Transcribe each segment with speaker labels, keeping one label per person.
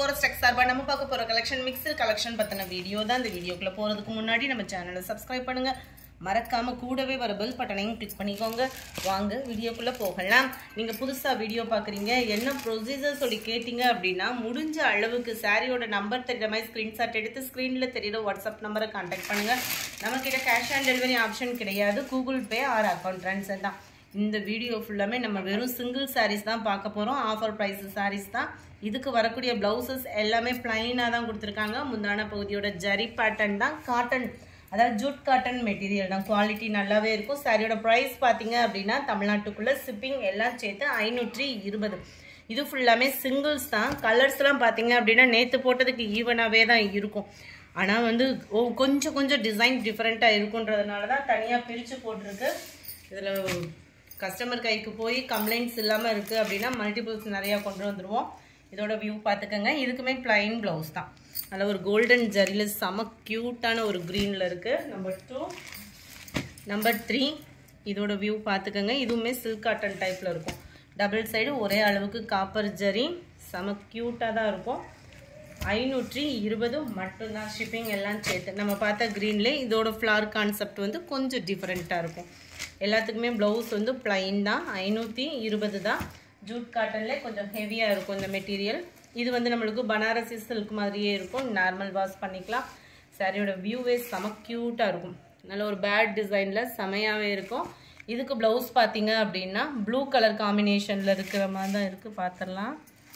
Speaker 1: forest X சார்பா நம்ம பார்க்க போற கலெக்ஷன் மிக்சர் கலெக்ஷன் பத்தின வீடியோ தான் இந்த வீடியோக்குள்ள போறதுக்கு முன்னாடி நம்ம சேனலை சப்ஸ்கிரைப் பண்ணுங்க மறக்காம கூடவே வர பெல் பட்டனையும் கிளிக் பண்ணிக்கோங்க வாங்க வீடியோக்குள்ள போகலாம் நீங்க புதுசா வீடியோ பாக்குறீங்க என்ன ப்ரொசீஜர் சொல்லி கேட்டீங்க அப்படின்னா முடிஞ்ச அளவுக்கு சாரியோட நம்பர் தெரியுற மாதிரி ஸ்கிரீன்ஷாட் எடுத்து ஸ்க்ரீன்ல தெரியுற வாட்ஸ்அப் நம்பரை கான்டாக்ட் பண்ணுங்க நம்ம கிட்ட கேஷ் ஆன் டெலிவரி ஆப்ஷன் கிடையாது Google pay or account transfer தான் இந்த வீடியோ ஃபுல்லாமே நம்ம வெறும் சிங்கிள் சாரீஸ் தான் பார்க்க போகிறோம் ஆஃபர் ப்ரைஸ் சாரீஸ் தான் இதுக்கு வரக்கூடிய ப்ளவுசஸ் எல்லாமே பிளைனாக தான் கொடுத்துருக்காங்க முந்தான பகுதியோட ஜரி பேட்டர்ன் தான் காட்டன் அதாவது ஜூட் காட்டன் மெட்டீரியல் தான் குவாலிட்டி நல்லாவே இருக்கும் சாரியோட ப்ரைஸ் பார்த்தீங்க அப்படின்னா தமிழ்நாட்டுக்குள்ளே ஷிப்பிங் எல்லாம் சேர்த்து ஐநூற்றி இருபது இது ஃபுல்லாமே சிங்கிள்ஸ் தான் கலர்ஸ்லாம் பார்த்தீங்க அப்படின்னா நேற்று போட்டதுக்கு ஈவனாகவே தான் இருக்கும் ஆனால் வந்து ஓ கொஞ்சம் கொஞ்சம் டிசைன் டிஃப்ரெண்ட்டாக இருக்குன்றதுனால தான் தனியாக பிரித்து போட்டிருக்கு இதில் கஸ்டமர் கைக்கு போய் கம்ப்ளைண்ட்ஸ் இல்லாமல் இருக்குது அப்படின்னா மல்டிபிள்ஸ் நிறையா கொண்டு வந்துடுவோம் இதோட வியூ பார்த்துக்கோங்க இதுக்குமே பிளைன் ப்ளவுஸ் தான் நல்ல ஒரு கோல்டன் ஜரியில் செம க்யூட்டான ஒரு க்ரீனில் இருக்குது நம்பர் டூ நம்பர் த்ரீ இதோட வியூ பார்த்துக்கோங்க இதுவுமே சில்க் காட்டன் டைப்பில் இருக்கும் டபுள் சைடு ஒரே அளவுக்கு காப்பர் ஜரி செம க்யூட்டாக தான் இருக்கும் ஐநூற்றி இருபது மட்டும்தான் ஷிப்பிங் எல்லாம் சேர்த்து நம்ம பார்த்த க்ரீன்லேயே இதோட ஃப்ளார் கான்செப்ட் வந்து கொஞ்சம் டிஃப்ரெண்ட்டாக இருக்கும் எல்லாத்துக்குமே ப்ளவுஸ் வந்து பிளைன் தான் ஐநூற்றி இருபது தான் ஜூட் காட்டன்ல கொஞ்சம் ஹெவியாக இருக்கும் இந்த மெட்டீரியல் இது வந்து நம்மளுக்கு பனாரசி சில்க் மாதிரியே இருக்கும் நார்மல் வாஷ் பண்ணிக்கலாம் சாரியோட வியூவே செம க்யூட்டாக இருக்கும் நல்ல ஒரு பேட் டிசைனில் செமையாகவே இருக்கும் இதுக்கு ப்ளவுஸ் பார்த்தீங்க அப்படின்னா ப்ளூ கலர் காம்பினேஷனில் இருக்கிற மாதிரி தான் இருக்குது பார்த்துடலாம்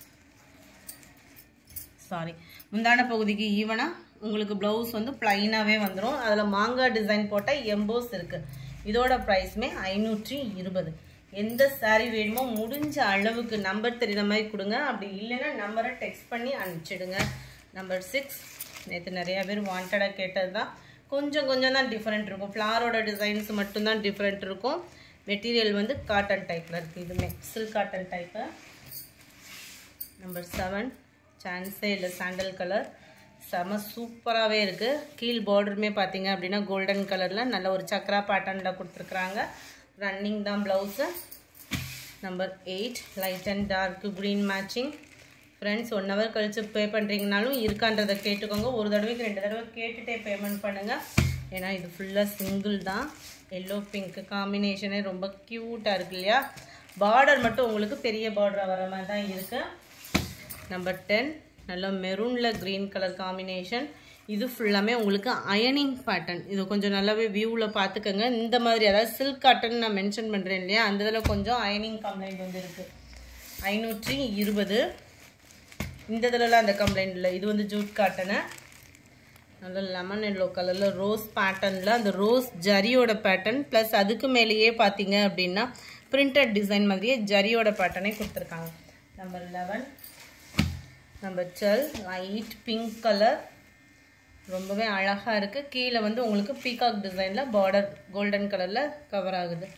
Speaker 1: சாரி முந்தான பகுதிக்கு ஈவனாக உங்களுக்கு ப்ளவுஸ் வந்து ப்ளைனாகவே வந்துடும் அதில் மாங்காய் டிசைன் போட்ட எம்போஸ் இருக்குது இதோட ப்ரைஸுமே ஐநூற்றி இருபது எந்த சாரீ வேணுமோ முடிஞ்ச அளவுக்கு நம்பர் தெரியுற மாதிரி கொடுங்க அப்படி இல்லைன்னா நம்பரை டெக்ஸ்ட் பண்ணி அனுப்பிச்சிடுங்க நம்பர் சிக்ஸ் நேற்று நிறையா பேர் வாண்டடாக கேட்டது தான் கொஞ்சம் கொஞ்சம் தான் டிஃப்ரெண்ட் இருக்கும் ஃப்ளாரோட டிசைன்ஸ் மட்டும்தான் டிஃப்ரெண்ட் இருக்கும் மெட்டீரியல் வந்து காட்டன் டைப்பில் இருக்குது இதுவுமே silk cotton type number seven சான்ஸே இல்லை சாண்டல் கலர் செம சூப்பராகவே இருக்குது கீழ் பார்டருமே பார்த்தீங்க அப்படின்னா கோல்டன் கலரில் நல்ல ஒரு சக்ரா பேட்டர்னில் கொடுத்துருக்குறாங்க ரன்னிங் தான் blouse number eight light and dark green matching friends one hour கழித்து பே பண்ணுறீங்கனாலும் இருக்கான்றதை கேட்டுக்கோங்க ஒரு தடவைக்கு ரெண்டு தடவை கேட்டுகிட்டே பேமெண்ட் பண்ணுங்கள் ஏன்னா இது ஃபுல்லாக சிங்கிள் தான் எல்லோ பிங்க் காம்பினேஷனே ரொம்ப க்யூட்டாக இருக்கு இல்லையா பார்டர் மட்டும் உங்களுக்கு பெரிய பார்டராக வர மாதிரி தான் இருக்குது நம்பர் டென் நல்ல மெரூனில் க்ரீன் கலர் காம்பினேஷன் இது ஃபுல்லாமே உங்களுக்கு அயனிங் பேட்டர்ன் இது கொஞ்சம் நல்லாவே வியூவில் பார்த்துக்கோங்க இந்த மாதிரி அதாவது சில்க் காட்டன் நான் மென்ஷன் பண்ணுறேன் இல்லையா அந்த இதில் கொஞ்சம் அயனிங் கம்ப்ளைண்ட் வந்து இருக்குது ஐநூற்றி இருபது இந்த இதிலலாம் அந்த கம்ப்ளைண்ட் இல்லை இது வந்து ஜூட் காட்டனு நல்ல லெமன் எல்லோ கலரில் ரோஸ் பேட்டர்னில் அந்த ரோஸ் ஜரியோட பேட்டர்ன் ப்ளஸ் அதுக்கு மேலேயே பார்த்தீங்க அப்படின்னா பிரிண்டட் டிசைன் மாதிரியே ஜரியோட பேட்டர்னே கொடுத்துருக்காங்க number eleven number twelve light pink colour ரொம்பவே அழகாக இருக்குது கீழே வந்து உங்களுக்கு பீகாக் டிசைனில் பார்டர் கோல்டன் கலரில் கவர் ஆகுது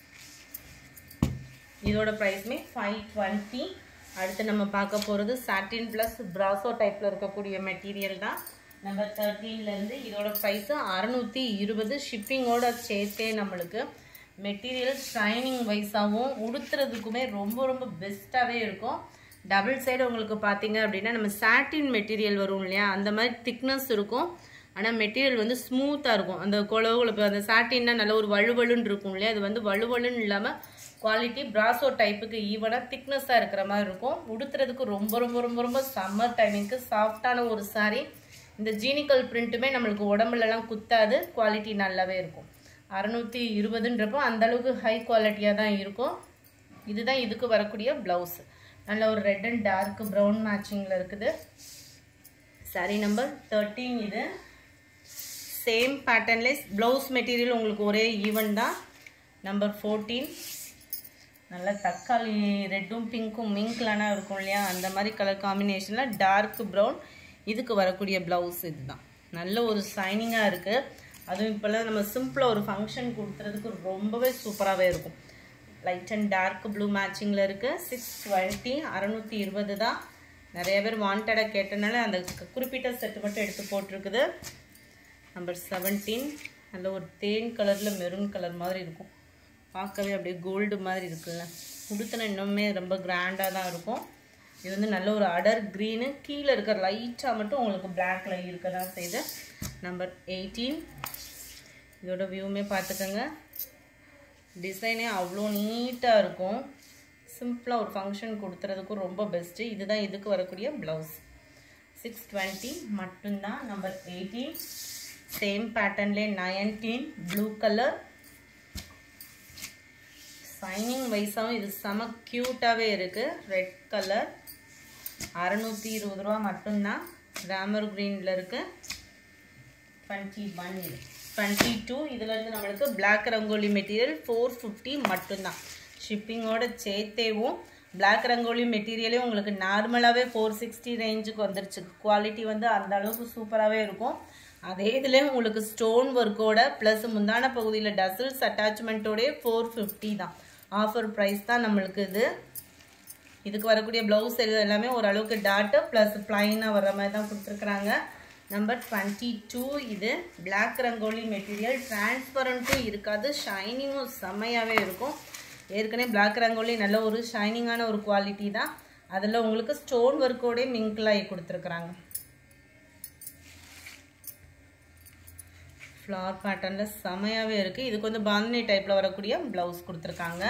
Speaker 1: இதோட ப்ரைஸ்மே ஃபைவ் டுவெண்ட்டி அடுத்து நம்ம பார்க்க போகிறது சாட்டின் ப்ளஸ் ப்ராசோ டைப்பில் இருக்கக்கூடிய மெட்டீரியல் தான் நம்பர் தேர்ட்டீன்லேருந்து இதோட ப்ரைஸு அறநூற்றி இருபது ஷிப்பிங்கோட சேர்த்தே நம்மளுக்கு மெட்டீரியல் ஷைனிங் வைஸாகவும் உடுத்துறதுக்குமே ரொம்ப ரொம்ப பெஸ்ட்டாகவே இருக்கும் டபுள் சைடு உங்களுக்கு பார்த்தீங்க அப்படின்னா நம்ம சாட்டின் மெட்டீரியல் வரும் இல்லையா அந்த மாதிரி திக்னஸ் இருக்கும் ஆனால் மெட்டீரியல் வந்து ஸ்மூத்தாக இருக்கும் அந்த குழவு அந்த சாட்டின்னா நல்ல ஒரு வலுவலுன்னு இருக்கும் இல்லையா அது வந்து வலுவலுன்னு இல்லாமல் குவாலிட்டி ப்ராசோ டைப்புக்கு ஈவனாக திக்னஸாக இருக்கிற மாதிரி இருக்கும் உடுத்துறதுக்கு ரொம்ப ரொம்ப ரொம்ப ரொம்ப சம்மர் டைமிங்க்கு சாஃப்டான ஒரு சாரீ இந்த ஜீனிக்கல் பிரிண்ட்டுமே நம்மளுக்கு உடம்புலலாம் குத்தாது குவாலிட்டி நல்லாவே இருக்கும் அறநூற்றி இருபதுன்றப்போ அந்தளவுக்கு ஹை குவாலிட்டியாக தான் இருக்கும் இதுதான் இதுக்கு வரக்கூடிய ப்ளவுஸ் நல்ல ஒரு ரெட் அண்ட் டார்க் ப்ரௌன் மேட்சிங்கில் இருக்குது சாரி நம்பர் தேர்ட்டீன் இது சேம் பேட்டர்ன்லேஸ் ப்ளவுஸ் மெட்டீரியல் உங்களுக்கு ஒரே ஈவன் தான் நம்பர் ஃபோர்டீன் நல்ல தக்காளி ரெட்டும் பிங்க்கும் மிங்க்லானா இருக்கும் இல்லையா அந்த மாதிரி கலர் காம்பினேஷனில் டார்க் ப்ரௌன் இதுக்கு வரக்கூடிய ப்ளவுஸ் இதுதான் நல்ல ஒரு ஷைனிங்காக இருக்குது அதுவும் இப்போல்லாம் நம்ம சிம்பிளாக ஒரு ஃபங்க்ஷன் கொடுத்துறதுக்கு ரொம்பவே சூப்பராகவே இருக்கும் லைட் அண்ட் டார்க் ப்ளூ மேட்சிங்கில் இருக்குது சிக்ஸ் டுவெண்ட்டி அறநூற்றி இருபது தான் நிறைய பேர் வாண்டடாக கேட்டனால அந்த குறிப்பிட்ட செட்டு மட்டும் எடுத்து போட்டிருக்குது நம்பர் செவன்டீன் நல்ல ஒரு தேன் கலரில் மெரூன் கலர் மாதிரி இருக்கும் பார்க்கவே அப்படியே கோல்டு மாதிரி இருக்குல்ல உடுத்தின இன்னுமே ரொம்ப கிராண்டாக தான் இருக்கும் இது வந்து நல்ல ஒரு அடர் க்ரீனு கீழே இருக்கிற லைட்டாக மட்டும் உங்களுக்கு பிளாக்ல இருக்க தான் செய்யுது நம்பர் எயிட்டீன் இதோட வியூமே பார்த்துக்கோங்க டிசைனே அவ்வளோ நீட்டாக இருக்கும் சிம்பிளாக ஒரு ஃபங்க்ஷன் கொடுத்துறதுக்கும் ரொம்ப பெஸ்ட்டு இதுதான் இதுக்கு வரக்கூடிய ப்ளவுஸ் சிக்ஸ் டுவெண்ட்டி மட்டும்தான் நம்பர் எயிட்டீன் சேம் பேட்டர்ன்லே நைன்டீன் ப்ளூ கலர் சைனிங் வைஸாகவும் இது செம க்யூட்டாகவே இருக்குது ரெட் கலர் அறநூற்றி இருபது ரூபா மட்டும்தான் ராமர் க்ரீனில் இருக்குது டுவெண்ட்டி ஒன் டுவெண்ட்டி டூ இதில் இருந்து நம்மளுக்கு black rangoli material four fifty மட்டும்தான் ஷிப்பிங்கோட சேர்த்தேவும் பிளாக் ரங்கோலி மெட்டீரியலே உங்களுக்கு நார்மலாகவே ஃபோர் சிக்ஸ்டி ரேஞ்சுக்கு வந்துருச்சு குவாலிட்டி வந்து அந்த அளவுக்கு சூப்பராகவே இருக்கும் அதே இதில் உங்களுக்கு ஸ்டோன் ஒர்க்கோட ப்ளஸ் முந்தான பகுதியில் டசில்ஸ் அட்டாச்மெண்ட்டோடய ஃபோர் ஃபிஃப்டி தான் ஆஃபர் ப்ரைஸ் தான் நம்மளுக்கு இது இதுக்கு வரக்கூடிய ப்ளவுஸ் எல்லாமே ஓரளவுக்கு டாட்டு ப்ளஸ் ப்ளைனாக வர்ற மாதிரி தான் கொடுத்துருக்குறாங்க நம்பர் டுவெண்ட்டி டூ இது பிளாக் ரங்கோலி மெட்டீரியல் டிரான்ஸ்பரண்ட்டும் இருக்காது ஷைனிங்கும் செம்மையாகவே இருக்கும் ஏற்கனவே பிளாக் ரங்கோலி நல்ல ஒரு ஷைனிங்கான ஒரு குவாலிட்டி தான் அதில் உங்களுக்கு ஸ்டோன் ஒர்க்கோடய மிங்கிளாகி கொடுத்துருக்குறாங்க ஃப்ளவர் பேட்டர்னில் செமையாகவே இருக்குது இதுக்கு வந்து பாந்தினி டைப்பில் வரக்கூடிய ப்ளவுஸ் கொடுத்துருக்காங்க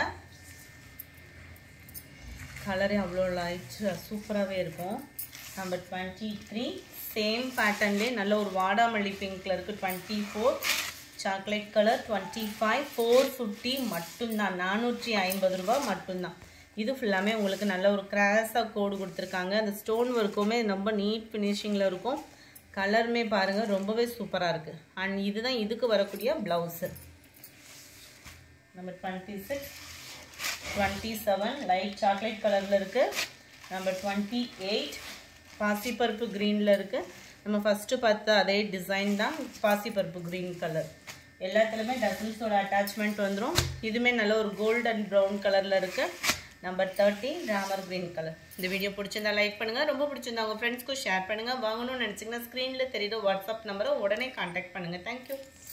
Speaker 1: கலரே அவ்வளோ லைட் சூப்பராகவே இருக்கும் நம்பர் டுவெண்ட்டி த்ரீ சேம் பேட்டர்ன்லேயே நல்ல ஒரு வாடாமல்லி பிங்க்கில் இருக்குது twenty four chocolate colour twenty five four fifty மட்டும்தான் நானூற்றி ஐம்பது ரூபா மட்டும்தான் இது ஃபுல்லாமே உங்களுக்கு நல்ல ஒரு கிராஸாக கோடு கொடுத்துருக்காங்க அந்த ஸ்டோன் ஒர்க்குமே ரொம்ப நீட் ஃபினிஷிங்கில் இருக்கும் கலருமே பாருங்கள் ரொம்பவே சூப்பராக இருக்குது அண்ட் இதுதான் இதுக்கு வரக்கூடிய blouse number twenty six twenty seven light chocolate கலரில் இருக்குது நம்பர் டுவெண்ட்டி எயிட் பாசிப்பருப்பு க்ரீனில் இருக்குது நம்ம ஃபஸ்ட்டு பார்த்த அதே டிசைன் தான் பாசிப்பருப்பு க்ரீன் கலர் எல்லாத்துலேயுமே டசல்ஸோட அட்டாச்மெண்ட் வந்துடும் இதுவுமே நல்ல ஒரு கோல்டன் ப்ரௌன் கலரில் இருக்குது number thirty Ramar green colour இந்த வீடியோ பிடிச்சிருந்தா லைக் பண்ணுங்கள் ரொம்ப பிடிச்சிருந்தா உங்கள் ஃப்ரெண்ட்ஸ்க்கும் ஷேர் பண்ணுங்கள் வாங்கணும்னு நினச்சிங்கன்னா ஸ்க்ரீனில் தெரியுற வாட்ஸ்அப் நம்பரை உடனே காண்டாக்ட் பண்ணுங்கள் தேங்க்யூ